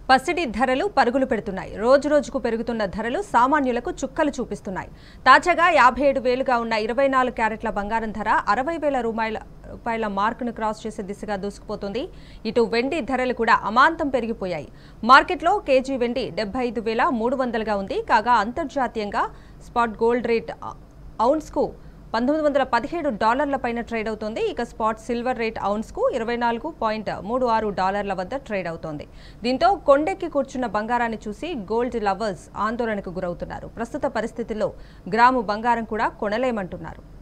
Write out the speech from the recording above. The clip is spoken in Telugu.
పసిడి ధరలు పరుగులు పెడుతున్నాయి రోజు రోజుకు పెరుగుతున్న ధరలు సామాన్యులకు చుక్కలు చూపిస్తున్నాయి తాజాగా యాభై ఏడు వేలుగా ఉన్న ఇరవై నాలుగు క్యారెట్ల బంగారం ధర అరవై వేల రూపాయల రూపాయల మార్కును క్రాస్ చేసే దిశగా దూసుకుపోతుంది ఇటు వెండి ధరలు కూడా అమాంతం పెరిగిపోయాయి మార్కెట్లో కేజీ వెండి డెబ్బై ఐదు వేల మూడు వందలుగా ఉంది కాగా అంతర్జాతీయంగా స్పాట్ గోల్డ్ రేట్ ఔన్స్కు పంతొమ్మిది వందల పదిహేడు డాలర్ల పైన ట్రేడ్ అవుతోంది ఇక స్పాట్ సిల్వర్ రేట్ ఔన్స్కు ఇరవై నాలుగు పాయింట్ మూడు ఆరు డాలర్ల వద్ద ట్రేడ్ అవుతోంది దీంతో కొండెక్కి కూర్చున్న బంగారాన్ని చూసి గోల్డ్ లవర్స్ ఆందోళనకు గురవుతున్నారు ప్రస్తుత పరిస్థితుల్లో గ్రాము బంగారం కూడా కొనలేమంటున్నారు